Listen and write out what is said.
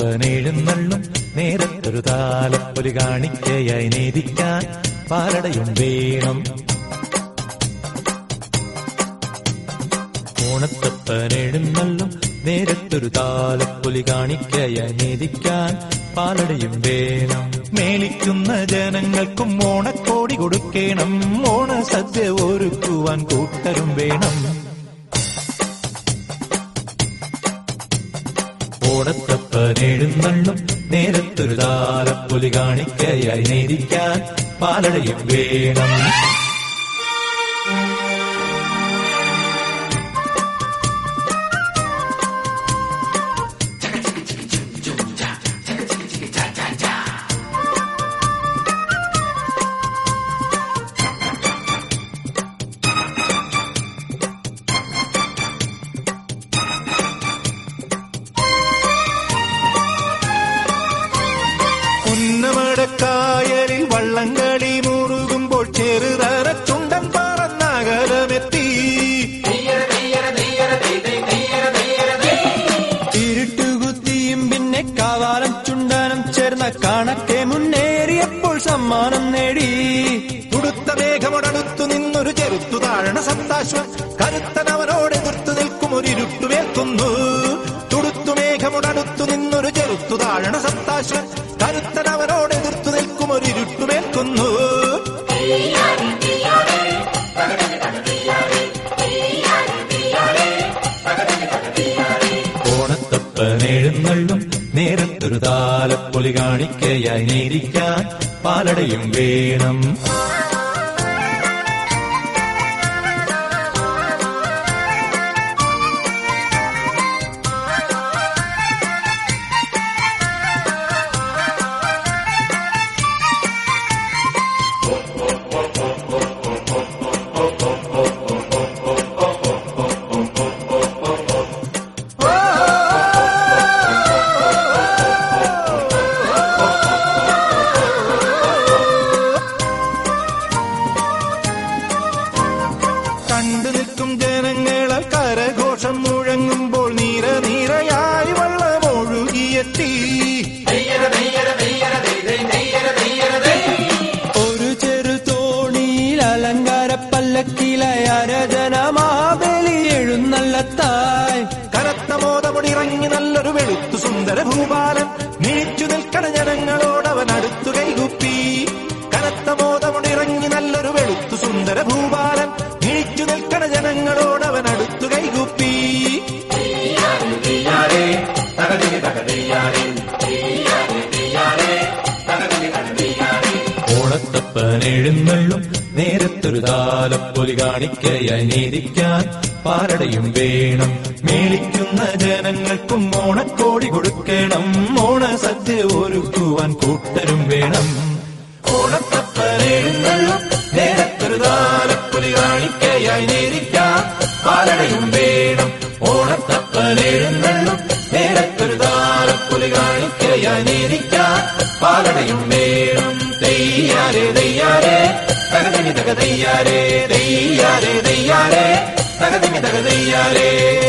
ഓണത്തപ്പനെഴുന്നള്ളും നേരത്തൊരു താലപ്പൊലി കാണിക്കയായി നേദിക്കാൻ പാലടയും വേണം ഓണത്തപ്പനെഴുന്നള്ളും നേരത്തൊരു താലപ്പൊലി കാണിക്കയായി നേദിക്കാൻ പാലടയും വേണം മേലിക്കുന്ന ജനങ്ങൾക്കും ഓണക്കോടി കൊടുക്കണം ഓണസദ്യ ഒരുക്കുവാൻ കൂട്ടരും വേണം ഓണത്തപ്പനെഴുന്നള്ളും നേരത്തൊരു താലപ്പൊലി കാണിക്കയായി നേരിക്കാൻ പാലടയും വേണം ഉന്നമടക്കായലിൽ വള്ളംകളി മുറുകുമ്പോൾ ചെറുതര ചുണ്ടൻ പറന്നകലമെത്തി ഇരുട്ടുകുത്തിയും പിന്നെ കാവാലം ചുണ്ടനം ചേർന്ന കാണക്കെ മുന്നേറിയപ്പോൾ സമ്മാനം നേടി തുടുത്ത മേഘമൊടടുത്തു നിന്നൊരു ചെറുത്തു താഴണ സത്താശ്വം കരുത്തനവനോട് എതിർത്തു നിൽക്കും ഒരു ഇരുട്ടുവേൽക്കുന്നു തുടുത്തു മേഘമൊടടുത്തു നിന്നൊരു ചെറുത്തു താഴണ സത്താശ്വൻ കരുത്തനവനോട് എതിർത്തു നിൽക്കും ഒരു ഇരുട്ടുവേൽക്കുന്നു ഓണത്തപ്പനെഴുന്നള്ളും നേരത്തൊരു താലപ്പൊലി കാണിക്കയായി നേരിക്കാൻ പാലടയും വേണം കണ്ടു നിൽക്കും ജനങ്ങളാൽ കരഘോഷം മുഴങ്ങുമ്പോൾ നീര നീരയായി വള്ളം ഒഴുകിയെത്തി ഒരു ചെറു തോണിയിൽ അലങ്കാര പല്ലക്കിലയരജന മാബലി എഴുന്നള്ളത്തായി കനത്ത മോദമുടിറങ്ങി നല്ലൊരു വെളുത്തു സുന്ദര ഭൂപാലൻ നീച്ചു നിൽക്കണ ജനങ്ങളോട് അവൻ അടുത്തു കൈകുപ്പി കനത്ത മോദമുടിറങ്ങി നല്ലൊരു വെളുത്തു സുന്ദര ഭൂപാലൻ നീച്ചു നിൽക്കണ ജനങ്ങളോട് അവൻ അടുത്തു കൈകുപ്പി ഓണത്തപ്പനെഴുന്നള്ളും നേരത്തൊരു താലപ്പൊലി കാണിക്കയായി നേരിക്കാൻ പാലടയും വേണം മേളിക്കുന്ന ജനങ്ങൾക്കും ഓണക്കോടി കൊടുക്കണം ഓണസദ്യ ഒരുക്കുവാൻ കൂട്ടരും വേണം ഓണത്തപ്പനെഴുന്നള്ളും നേരത്തൊരു താലപ്പൊലി കാണിക്കയായി നേരിക്കാൻ പാലടയും വേണം ഓണത്തപ്പനെഴുന്നള്ളും നേരത്തൊരു താലപ്പൊലി കാണിക്കയായി നേരിക്കാൻ പാലടയും വേണം തെയ്യാരെ തെയ്യാരെ തകതിമി തക തെയ്യാരെ തെയ്യാരെ തെയ്യാരെ തകതിമി തക തെയ്യാരെ